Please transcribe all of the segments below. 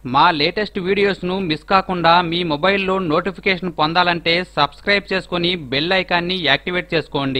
మా latest వీడియోస్ను miss కాకుండా మీ మొబైల్లో నోటిఫికేషన్ పొందాలంటే సబ్స్క్రైబ్ చేసుకుని బెల్ ఐకాన్ని యాక్టివేట్ చేసుకోండి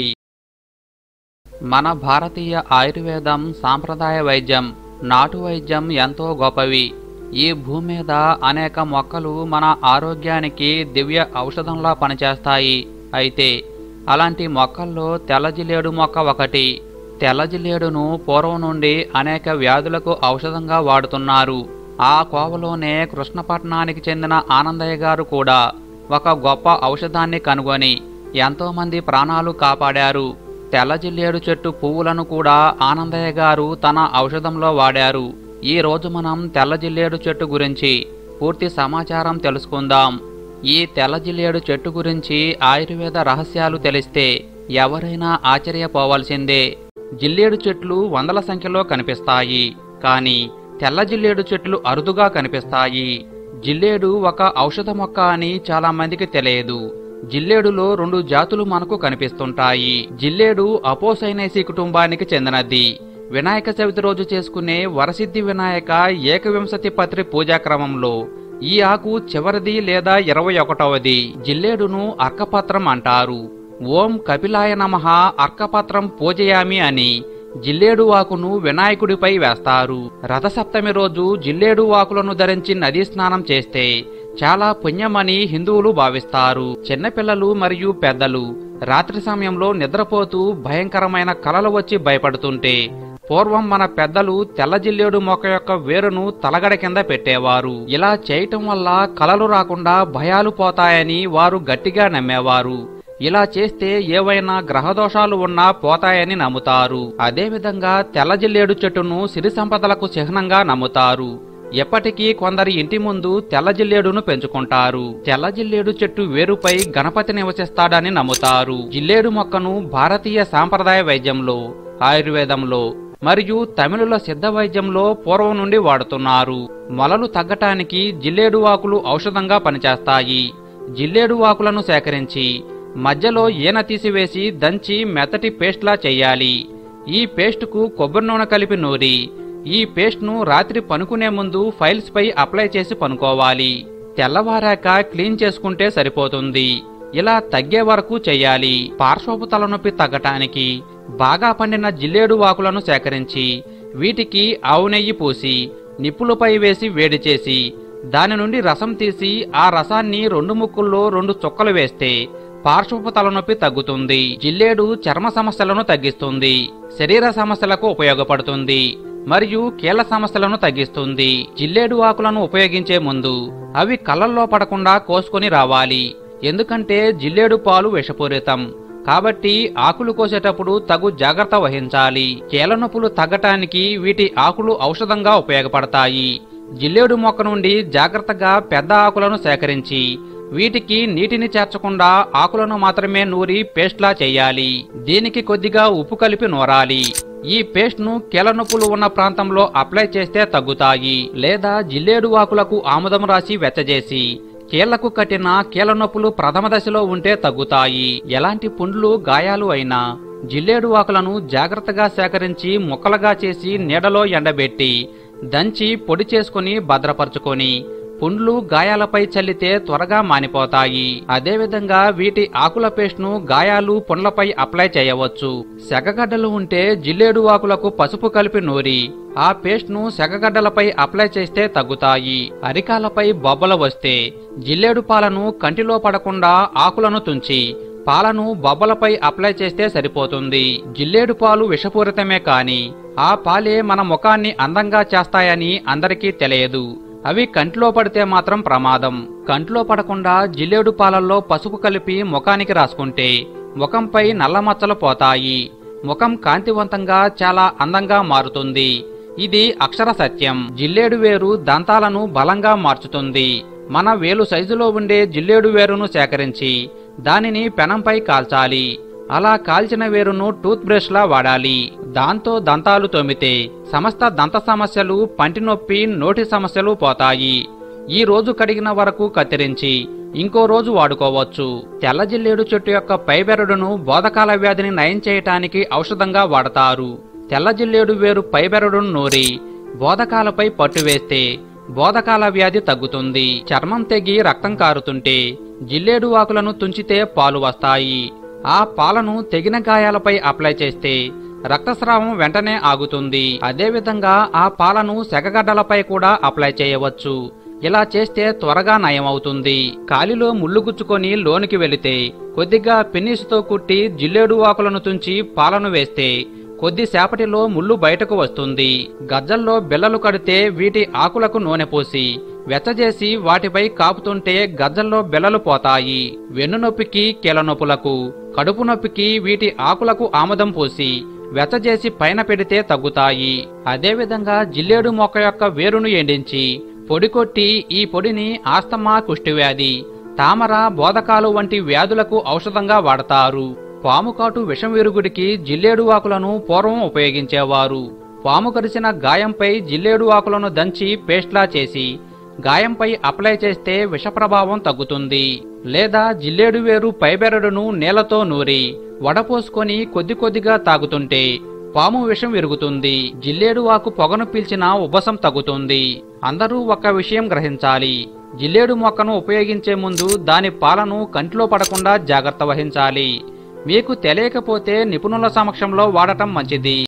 మన భారతీయ ఆయుర్వేదం సాంప్రదాయ వైద్యం నాటు వైద్యం ఎంతో గొప్పవి ఈ భూమి మీద అనేక మొక్కలు మన ఆరోగ్యానికి దివ్య ఔషధంలా పనిచేస్తాయి అయితే అలాంటి మొక్కల్లో తెల్లజిల్లేడు మొక్క ఒకటి తెల్లజిల్లేడును పూర్వం నుండి అనేక వ్యాధులకు ఔషధంగా వాడుతున్నారు ఆ కోవలోనే కృష్ణపట్నానికి చెందిన ఆనందయ్య గారు కూడా ఒక గొప్ప ఔషధాన్ని కనుగొని ఎంతోమంది ప్రాణాలు కాపాడారు తెల్లజిల్లేడు చెట్టు పువ్వులను కూడా ఆనందయ్య గారు తన ఔషధంలో వాడారు ఈ రోజు మనం తెల్లజిల్లేడు చెట్టు గురించి పూర్తి సమాచారం తెలుసుకుందాం ఈ తెల్లజిల్లేడు చెట్టు గురించి ఆయుర్వేద రహస్యాలు తెలిస్తే ఎవరైనా ఆశ్చర్యపోవాల్సిందే జిల్లేడు చెట్లు వందల సంఖ్యలో కనిపిస్తాయి కానీ తెల్ల జిల్లేడు చెట్లు అరుదుగా కనిపిస్తాయి జిల్లేడు ఒక ఔషధ మొక్క అని చాలా మందికి తెలియదు జిల్లేడులో రెండు జాతులు మనకు కనిపిస్తుంటాయి జిల్లేడు అపోసైనేసి కుటుంబానికి చెందినది వినాయక చవితి రోజు చేసుకునే వరసిద్ధి వినాయక ఏకవింశతి పత్రి పూజా క్రమంలో ఈ ఆకు చివరిది లేదా ఇరవై ఒకటవది జిల్లేడును అర్కపత్రం అంటారు ఓం కపిలాయ నమః అర్కపత్రం పూజయామి అని జిల్లేడు ఆకును వినాయకుడిపై వేస్తారు రథసప్తమి రోజు జిల్లేడు ఆకులను ధరించి నదీ స్నానం చేస్తే చాలా పుణ్యమని హిందువులు భావిస్తారు చిన్నపిల్లలు మరియు పెద్దలు రాత్రి సమయంలో నిద్రపోతూ భయంకరమైన కలలు వచ్చి భయపడుతుంటే పూర్వం మన పెద్దలు తెల్ల జిల్లేడు మొక్క యొక్క వేరును తలగడ కింద పెట్టేవారు ఇలా చేయటం వల్ల కలలు రాకుండా భయాలు పోతాయని వారు గట్టిగా నమ్మేవారు ఇలా చేస్తే ఏవైనా గ్రహదోషాలు ఉన్నా పోతాయని నమ్ముతారు అదేవిధంగా తెల్ల జిల్లేడు చెట్టును సిరి సంపదలకు చిహ్నంగా నమ్ముతారు ఎప్పటికీ కొందరి ఇంటి ముందు తెల్ల జిల్లేడును పెంచుకుంటారు తెల్ల జిల్లేడు చెట్టు వేరుపై గణపతి నివసిస్తాడని నమ్ముతారు జిల్లేడు మొక్కను భారతీయ సాంప్రదాయ వైద్యంలో ఆయుర్వేదంలో మరియు తమిళుల సిద్ధ వైద్యంలో పూర్వం నుండి వాడుతున్నారు మొలలు తగ్గటానికి జిల్లేడు ఆకులు ఔషధంగా పనిచేస్తాయి జిల్లేడు ఆకులను సేకరించి మధ్యలో ఈన తీసివేసి దంచి మెత్తటి పేస్ట్లా చేయాలి ఈ పేస్టుకు కొబ్బరి నూనె కలిపి నూరి ఈ పేస్ట్ను రాత్రి పనుకునే ముందు ఫైల్స్ పై అప్లై చేసి పనుకోవాలి తెల్లవారాక క్లీన్ చేసుకుంటే సరిపోతుంది ఇలా తగ్గే వరకు చేయాలి పార్శ్వపు తలనొప్పి తగ్గటానికి బాగా పండిన జిల్లేడు ఆకులను సేకరించి వీటికి ఆవు నెయ్యి పూసి నిప్పులపై వేసి వేడి చేసి దాని నుండి రసం తీసి ఆ రసాన్ని రెండు ముక్కుల్లో రెండు చుక్కలు వేస్తే పార్శ్వపు తలనొప్పి తగ్గుతుంది జిల్లేడు చర్మ సమస్యలను తగ్గిస్తుంది శరీర సమస్యలకు ఉపయోగపడుతుంది మరియు కీళ్ల సమస్యలను తగ్గిస్తుంది జిల్లేడు ఆకులను ఉపయోగించే ముందు అవి కళ్ళల్లో పడకుండా కోసుకొని రావాలి ఎందుకంటే జిల్లేడు పాలు విషపూరితం కాబట్టి ఆకులు కోసేటప్పుడు తగు జాగ్రత్త వహించాలి కీళ్ల నొప్పులు తగ్గటానికి వీటి ఆకులు ఔషధంగా ఉపయోగపడతాయి జిల్లేడు మొక్క నుండి జాగ్రత్తగా పెద్ద ఆకులను సేకరించి వీటికి నీటిని చేర్చకుండా ఆకులను మాత్రమే నూరి పేస్ట్లా చేయాలి దీనికి కొద్దిగా ఉప్పు కలిపి నూరాలి ఈ పేస్ట్ ను కీలనొప్పులు ఉన్న ప్రాంతంలో అప్లై చేస్తే తగ్గుతాయి లేదా జిల్లేడు ఆకులకు ఆముదం రాసి వెచ్చజేసి కీళ్లకు కట్టిన కీళ్ల నొప్పులు ప్రథమ దశలో ఉంటే తగ్గుతాయి ఎలాంటి పుండ్లు గాయాలు అయినా జిల్లేడు ఆకులను జాగ్రత్తగా సేకరించి ముక్కలుగా చేసి నీడలో ఎండబెట్టి దంచి పొడి చేసుకుని భద్రపరచుకొని పుండ్లు గాయాలపై చల్లితే త్వరగా మానిపోతాయి అదేవిధంగా వీటి ఆకుల పేస్ట్ను గాయాలు పుండ్లపై అప్లై చేయవచ్చు సెగగడ్డలు ఉంటే జిల్లేడు ఆకులకు పసుపు కలిపి నూరి ఆ పేస్ట్ను సెగగడ్డలపై అప్లై చేస్తే తగ్గుతాయి అరికాలపై బొబ్బలు వస్తే జిల్లేడు పాలను కంటిలో పడకుండా ఆకులను తుంచి పాలను బొబ్బలపై అప్లై చేస్తే సరిపోతుంది జిల్లేడు పాలు విషపూరితమే కాని ఆ పాలే మన ముఖాన్ని అందంగా చేస్తాయని అందరికీ తెలియదు అవి కంట్లో పడితే మాత్రం ప్రమాదం కంట్లో పడకుండా జిల్లేడు పాలల్లో పసుపు కలిపి ముఖానికి రాసుకుంటే ముఖంపై నల్ల మచ్చలు పోతాయి ముఖం కాంతివంతంగా చాలా అందంగా మారుతుంది ఇది అక్షర సత్యం జిల్లేడు వేరు దంతాలను బలంగా మార్చుతుంది మన వేలు సైజులో ఉండే జిల్లేడు వేరును సేకరించి దానిని పెనంపై కాల్చాలి అలా కాల్చిన వేరును టూత్ బ్రష్ లా వాడాలి దాంతో దంతాలు తోమితే సమస్త దంత సమస్యలు పంటి నొప్పి నోటి సమస్యలు పోతాయి ఈ రోజు కడిగిన వరకు కత్తిరించి ఇంకో రోజు వాడుకోవచ్చు తెల్ల జిల్లేడు చెట్టు యొక్క పైబెరడును బోధకాల వ్యాధిని నయం చేయటానికి ఔషధంగా వాడతారు తెల్ల జిల్లేడు వేరు పైబెరడును నూరి బోధకాలపై పట్టు వేస్తే బోధకాల వ్యాధి తగ్గుతుంది చర్మం తెగి రక్తం కారుతుంటే జిల్లేడు ఆకులను తుంచితే పాలు వస్తాయి ఆ పాలను తెగిన గాయాలపై అప్లై చేస్తే రక్తస్రావం వెంటనే ఆగుతుంది అదేవిధంగా ఆ పాలను సెగగడ్డలపై కూడా అప్లై చేయవచ్చు ఇలా చేస్తే త్వరగా నయమవుతుంది కాలిలో ముళ్ళు గుచ్చుకొని లోనికి వెళితే కొద్దిగా పెన్నిసుతో కుట్టి జిల్లేడు ఆకులను తుంచి పాలను వేస్తే కొద్దిసేపటిలో ముళ్ళు బయటకు వస్తుంది గజ్జల్లో బిళ్ళలు కడితే వీటి ఆకులకు నూనె పోసి వెచ్చజేసి వాటిపై కాపుతుంటే గజ్జల్లో బిళ్ళలు పోతాయి వెన్నునొప్పికి కీలనొప్పులకు కడుపు నొప్పికి వీటి ఆకులకు ఆముదం పోసి వెచ్చజేసి పైన పెడితే తగ్గుతాయి అదేవిధంగా జిల్లేడు మొక్క యొక్క వేరును ఎండించి పొడి కొట్టి ఈ పొడిని ఆస్తమా కుష్టివ్యాధి తామర బోధకాలు వంటి వ్యాధులకు ఔషధంగా వాడతారు పాముకాటు విషం విరుగుడికి జిల్లేడు ఆకులను పూర్వం ఉపయోగించేవారు పాము కరిచిన గాయంపై జిల్లేడు ఆకులను దంచి పేస్ట్లా చేసి గాయంపై అప్లై చేస్తే విష ప్రభావం తగ్గుతుంది లేదా జిల్లేడు వేరు పైబెరడును నీళ్లతో నూరి వడపోసుకొని కొద్ది కొద్దిగా తాగుతుంటే పాము విషం విరుగుతుంది జిల్లేడు ఆకు పొగను పీల్చిన ఉబ్బసం తగ్గుతుంది అందరూ ఒక్క విషయం గ్రహించాలి జిల్లేడు మొక్కను ఉపయోగించే ముందు దాని పాలను కంటిలో పడకుండా జాగ్రత్త వహించాలి మీకు తెలియకపోతే నిపుణుల సమక్షంలో వాడటం మంచిది